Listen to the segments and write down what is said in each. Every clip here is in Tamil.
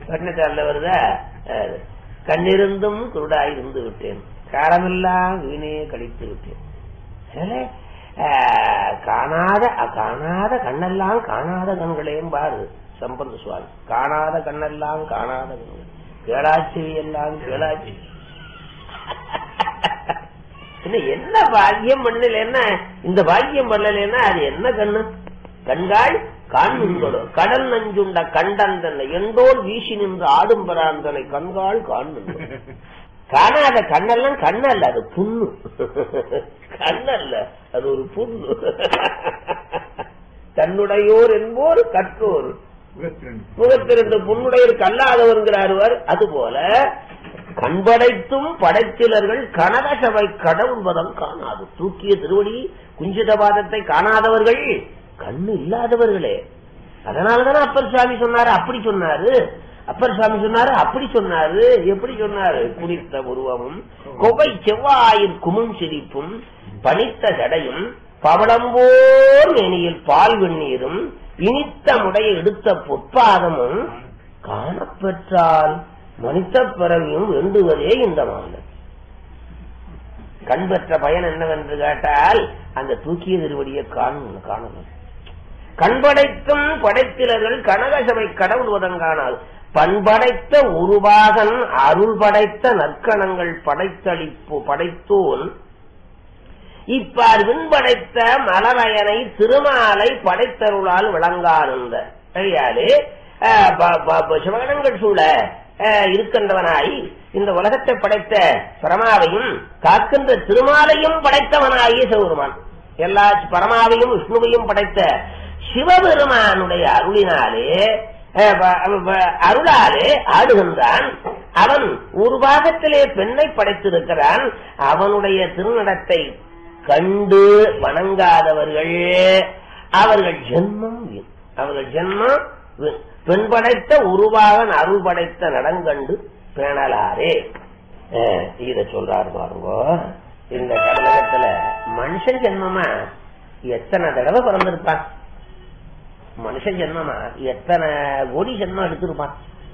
பட்டினத்தாரில் வருதா அது. கண்ணிருந்தும் குருடாயிருந்து விட்டேன் காலமெல்லாம் வீணே கழித்து விட்டேன் அதனால, ஆஹ், காணாத அஹ், காணாத கண்ணெல்லாம் காணாத கண்களையும் பாரு சம்பந்த சுவாமி காணாத கண்ணெல்லாம் காணாத கண்கள் கேளாச்சி எல்லாம் கேளாச்சி என்ன என்ன பாக்கியம் பண்ணலன்னா இந்த பாக்கியம் பண்ணலன்னா அது என்ன கண்ணு கண்காள் காண்புங்களோ கடல் நஞ்சுண்ட கண்டந்தனை எண்டோல் வீசி நின்று ஆடும் பராந்தனை கண்காள் காண்புங்களோ காணாத கண்ணெல்லாம் கண்ணல்ல அது புண்ணு கண்ணல்ல அது ஒரு புண்ணு தன்னுடையோர் என்போர் கற்றோர் முகத்திருந்த புண்ணுடையர் கல்லாதவர்கிறார் அதுபோல கண்படைத்தும் படைத்திலர்கள் கனகசபை கடவுள்வதம் காணாது தூக்கிய திருவடி குஞ்சிதபாதத்தை காணாதவர்கள் கண்ணு இல்லாதவர்களே அதனாலதானே அப்பர் சுவாமி சொன்னாரு அப்படி சொன்னாரு அப்பர் சுவாமி சொன்னாரு அப்படி சொன்னாரு எப்படி சொன்னாரு குடித்த உருவமும் கொவை செவ்வாயின் குமும் சிரிப்பும் பனித்த ஜடையும் பவளம்போர் மேனியில் பால் வெந்நீரும் இனித்த முடைய எடுத்த பொற்பாதமும் காணப்பெற்றால் மனித பிறவியும் வேண்டுவதே இந்த மாநிலம் கண் பெற்ற பயன் என்னவென்று கேட்டால் அந்த தூக்கிய திருவடியை காணும் காணணும் கண்படைத்தும் படைத்திலர்கள் கனகசபை கடவுள் வதங்கானால் பண்படைத்த உருவாகன் அருள் படைத்த நற்கணங்கள் படைத்தளிப்பு படைத்தோன் இப்பார் விண்படைத்த மலரயனை திருமாலை படைத்தருளால் விளங்காருந்த கையாலே அஹ், ப- ப- ப- சிவகணங்கள் சூழ அஹ், இருக்கின்றவனாய் இந்த உலகத்தை படைத்த பரமாவையும் காக்கின்ற திருமாலையும் படைத்தவனாகிய சிவபெருமான் எல்லா பரமாவையும் விஷ்ணுவையும் படைத்த சிவபெருமானுடைய அருளினாலே அஹ், ப- ப- அருளாலே ஆடுகின்றான் அவன் ஒரு பாகத்திலே பெண்ணை படைத்திருக்கிறான் அவனுடைய திருநடத்தை கண்டு வணங்காதவர்கள் அவர்கள் ஜென்மம் வீண். அவர்கள் ஜென்மம் வீண். பெண் படைத்த உருவாகன் அருள் படைத்த நடங்கண்டு பேணலாரே அஹ், இத சொல்றாரு பாருங்க இந்த கடலகத்துல மனுஷன் ஜென்மமா எத்தனை தடவை பிறந்திருப்பான் மனுஷன் ஜென்மமா எத்தனை கோடி ஜென்மம் எடுத்திருப்பான்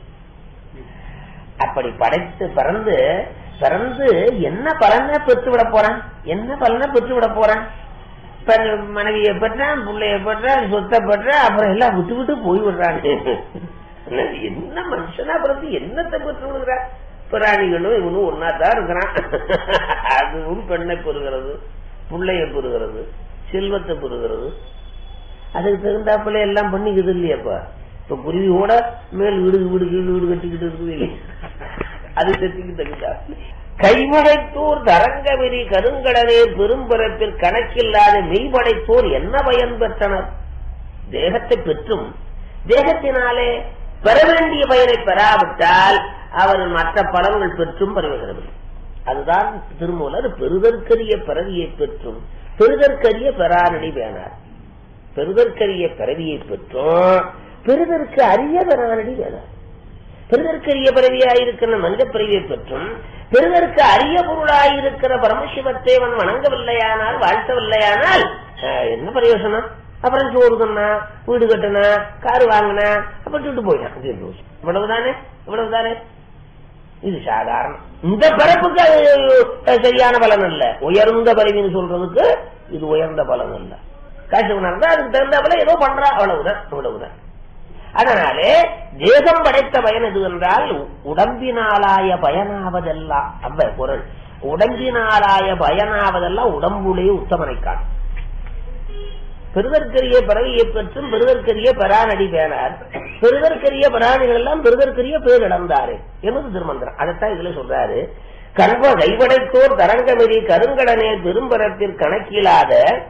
அப்படி படைத்து பிறந்து பிறந்து என்ன பலனை பெற்று விட போறான் என்ன பலனை பெற்று விட போறான் பெண் மனைவியை பெற்றான் பிள்ளைய பெற்றான் சொத்தை பெற்றான் அப்புறம் எல்லாம் விட்டு விட்டு போய் விடுறான் என்ன மனுஷனா பிறந்து என்னத்தை பெற்று விடுகிறான் பிராணிகளும் இவனும் ஒன்னா தான் இருக்கிறான் அதுவும் பெண்ணை பெறுகிறது பிள்ளைய பெறுகிறது செல்வத்தை பெறுகிறது அதுக்கு தகுந்தாப்புல எல்லாம் பண்ணிக்குது இல்லையாப்பா இப்ப குருவி கூட மேல் வீடு வீடு கீழ் வீடு கட்டிக்கிட்டு இருக்குது இல்லையா அது செத்துக்கு தகுந்தா கைமடைத்தோர் தரங்கவெறி கருங்கடலே பெரும்பிறப்பில் கணக்கில்லாத மெய்படைத்தோர் என்ன பயன் பெற்றனர் தேகத்தை பெற்றும் தேகத்தினாலே பெற வேண்டிய பயனை பெறாவிட்டால் அவர் மற்ற பலன்கள் பெற்றும் பெறுகிறது அதுதான் திருமூலர் பெறுதற்கரிய பிறவியை பெற்றும் பெறுதற்கரிய பெறாரடி வேணார் பெறுதற்கரிய பிறவியை பெற்றும் பெறுதற்கு அரிய பெறாரடி வேணார் பெறுதற்கரிய பிறவியாயிருக்கிற மனித பிறவியை பெற்றும் பெறுதற்கு அரிய பொருளாயிருக்கிற பரமசிவத்தை அவன் வணங்கவில்லையானால் வாழ்த்தவில்லையானால் அஹ், என்ன பிரயோசனம் அப்புறம் சோறு தன்னா வீடு கட்டினா காரு வாங்கினா அப்புறம் சுட்டு போயிட்டான் தீர்ந்து போச்சு. இவ்வளவுதானே இவ்வளவுதானே இது சாதாரணம் இந்த பிறப்புக்கு அது அஹ், சரியான பலன் அல்ல உயர்ந்த பலவின்னு சொல்றதுக்கு இது உயர்ந்த பலன் அல்ல காசு உணர்ந்தா அதுக்கு தகுந்தாப்புல ஏதோ பண்றா அவ்வளவுதான் அவ்வளவுதான் அதனாலே தேகம் படைத்த பயன் எது என்றால் உடம்பினாலாய பயனாவதெல்லாம் அவ்வ பொருள் உடம்பினாலாய பயனாவதெல்லாம் உடம்புலே உத்தமனை காணும் பெருதற்கரிய பிறவியை பெற்றும் பெருதற்கரிய பெறானடி பேனார் பெருதற்கரிய பிராணிகள் எல்லாம் பெருதற்கரிய பேர் இழந்தாரு என்பது திருமந்திரம் அதைத்தான் இதுல சொல்றாரு கல்வ கைவடைத்தோர் தரங்கமெறி கருங்கடனே பெரும்பரத்தில் கணக்கிலாத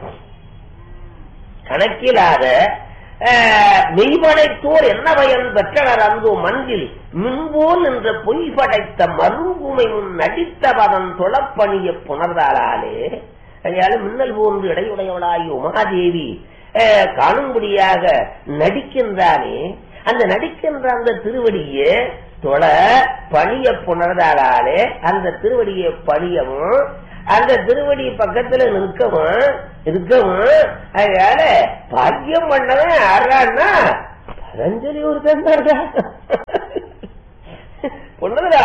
கணக்கிலாத அஹ், மெய்படைத்தோர் என்ன பயன் பெற்றனர் அந்தோ மண்ணில் மின்போல் என்ற பொய் படைத்த மருங்குமை முன் நடித்த பதம் தொழப்பணிய புணர்ந்தாலே அதனால மின்னல் போன்று இடையுடையவளாகி உமாதேவி அஹ், காணும்படியாக நடிக்கின்றானே அந்த நடிக்கின்ற அந்த திருவடியை தொழ பணிய புணர்ந்தாலே அந்த திருவடியை பணியவும் அந்த திருவடி பக்கத்துல நிற்கவும் இருக்கவும் அதனால பாக்கியம் பண்ணவன் யாரான்னா பதஞ்சலி ஒருத்தன் தான்டா.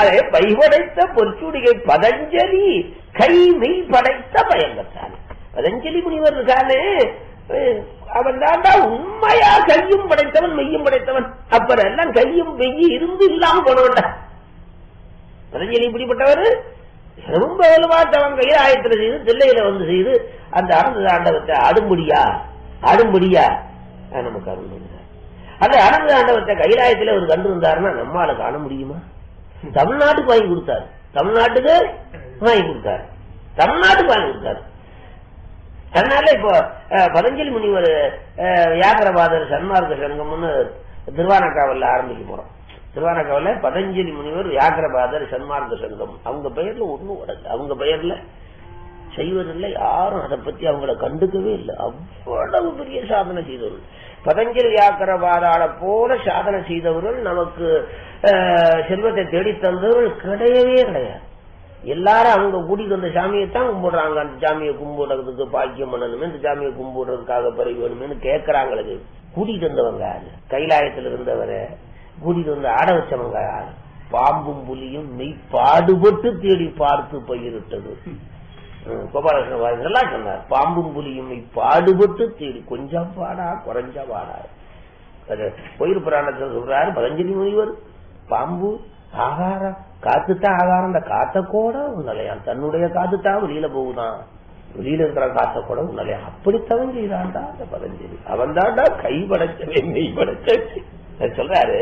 பெற்றாலே பைபடைத்த பொற்சுடிகை பதஞ்சலி கை மெய் படைத்த பயன் பெற்றாலே பதஞ்சலி முனிவர் இருக்கானே அஹ், அவன் தாண்டா உண்மையா கையும் படைத்தவன் மெய்யும் படைத்தவன் அப்புறம் எல்லாம் கையும் மெய்யும் இருந்து இல்லாம போனவன்டா பதஞ்சலி இப்படிப்பட்டவர் ரொம்ப வலுவாத்தவன் கையில் ஆயத்துல செய்து தில்லையில வந்து செய்து அந்த அனந்த தாண்டவத்தை அடும்படியா அடும்படியா அஹ் நமக்கு அருள் புரிந்தார். அந்த அனந்த தாண்டவத்தை கைலாயத்துல ஒரு கண்டு இருந்தாருன்னா நம்மால காண முடியுமா தமிழ்நாட்டுக்கு வாங்கி கொடுத்தாரு தமிழ்நாட்டுக்கு வாங்கி கொடுத்தாரு தமிழ்நாட்டுக்கு வாங்கி கொடுத்தாரு அதனால இப்போ அஹ், பதஞ்சலி முனிவர் அஹ், வியாகரபாதர் சன்மார்க்க சங்கம்னு திருவானக்காவல்ல ஆரம்பிக்க போறோம் திருவானக்காவல்ல பதஞ்சலி முனிவர் வியாகரபாதர் சன்மார்க்க சங்கம் அவங்க பெயர்ல ஒண்ணும் உடல அவங்க பெயர்ல செய்வதில்லை யாரும் அதை பத்தி அவங்கள கண்டுக்கவே இல்லை அவ்வளவு பெரிய சாதனை செய்தவர்கள் பதஞ்சலி வியாக்கரபாதாள போல சாதனை செய்தவர்கள் நமக்கு அஹ், செல்வத்தை தேடி தந்தவர்கள் கிடையவே கிடையாது எல்லாரும் அவங்க கூட்டிட்டு வந்த சாமியைத்தான் கும்பிடுறாங்க அந்த சாமியை கும்பிடுறதுக்கு பாக்கியம் பண்ணணுமே இந்த சாமியை கும்பிடுறதுக்காக பிறகு வேணுமேனு கேட்கறாங்களுக்கு கூட்டிட்டு வந்தவங்க யாரு கைலாயத்தில் இருந்தவரை கூட்டிட்டு வந்து ஆட வச்சவங்க யாரு பாம்பும் புலியும் மெய் பாடுபட்டு தேடி பார்த்து பயிரிட்டது ம், கோபாலகிருஷ்ண வாரி நல்லா சொன்னார் பாம்பும் புலியும் மெய் பாடுபட்டு தேடி கொஞ்சம் பாடா குறைஞ்ச பாடா அது கோயில் புராணத்தில் சொல்றாரு பதஞ்சலி முனிவர் பாம்பு ஆகாரம் காத்துத்தான் ஆகாரம் அந்த காத்த கூட உன்னலையான் தன்னுடைய காத்துத்தான் வெளியில போகுதான் வெளியில இருக்கிற காத்த கூட உன்னலையா அப்படி தவன் செய்தான்டா அந்த பதஞ்சலி அவன் தாண்டா கை படைச்சவே மெய் படைச்ச சொல்றாரு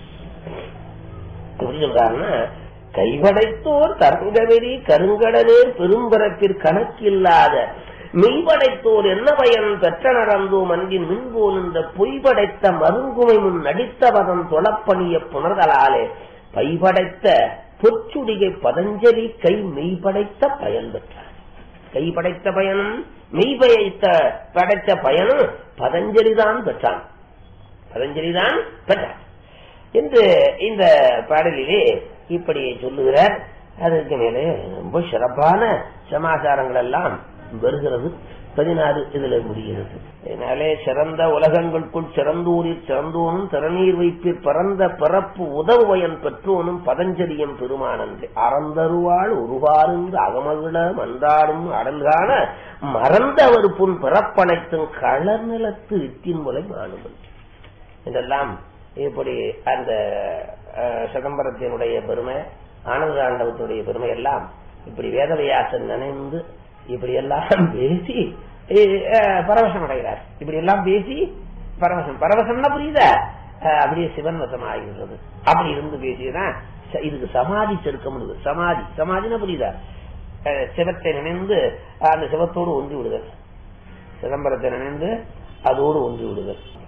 எப்படி சொல்றாருன்னா கைபடைத்தோர் தரங்கவெறி கருங்கடலே பெரும்பரப்பிற் கணக்கில்லாத மெய்படைத்தோர் என்ன பயன் பெற்ற நடந்தோ மன்றின் மின்போல் இந்த பொய்படைத்த மருங்குமை முன் நடித்த பதம் தொழப்பணிய புணர்தலாலே பைபடைத்த பொற்சுடிகை பதஞ்சலி கை மெய்படைத்த பயன் பெற்றார் கை படைத்த பயனும் மெய் படைத்த படைத்த பயனும் பதஞ்சலி தான் பெற்றான் பதஞ்சலி தான் பெற்றான் என்று இந்த பாடலிலே இப்படி சொல்லுகிறார் அதற்கு மேலே ரொம்ப சிறப்பான சமாச்சாரங்கள் எல்லாம் வருகிறது பதினாறு இதுல முடிகிறது அதனாலே சிறந்த உலகங்களுக்குள் சிறந்தூரில் சிறந்தோனும் திறநீர் வைப்பில் பறந்த பிறப்பு உதவுவயன் பெற்றோனும் பதஞ்சலியம் பெருமானன்று அறந்தருவாள் உருவாருந்து அகமகிழ மன்றாடும் அடல்கான மறந்தவர் புன் பிறப்பனைத்தும் களர் நிலத்து வித்தின் முலை மாணுவன் இதெல்லாம் இப்படி அந்த அஹ், சிதம்பரத்தினுடைய பெருமை ஆனந்த ஆண்டவத்தினுடைய பெருமை எல்லாம் இப்படி வேதவியாசன் நினைந்து இப்படி எல்லாம் பேசி அஹ், பரவசம் அடைகிறார் இப்படி எல்லாம் பேசி பரவசம் பரவசம்னா புரியுதா அஹ், அப்படியே சிவன் வசம் ஆகின்றது அப்படி இருந்து பேசியதான் ச- இதுக்கு சமாதி செருக்க முடியுது சமாதி சமாதினா புரியுதா அஹ், சிவத்தை நினைந்து அந்த சிவத்தோடு ஒன்றி விடுதல் சிதம்பரத்தை நினைந்து அதோடு ஒன்றி விடுதல்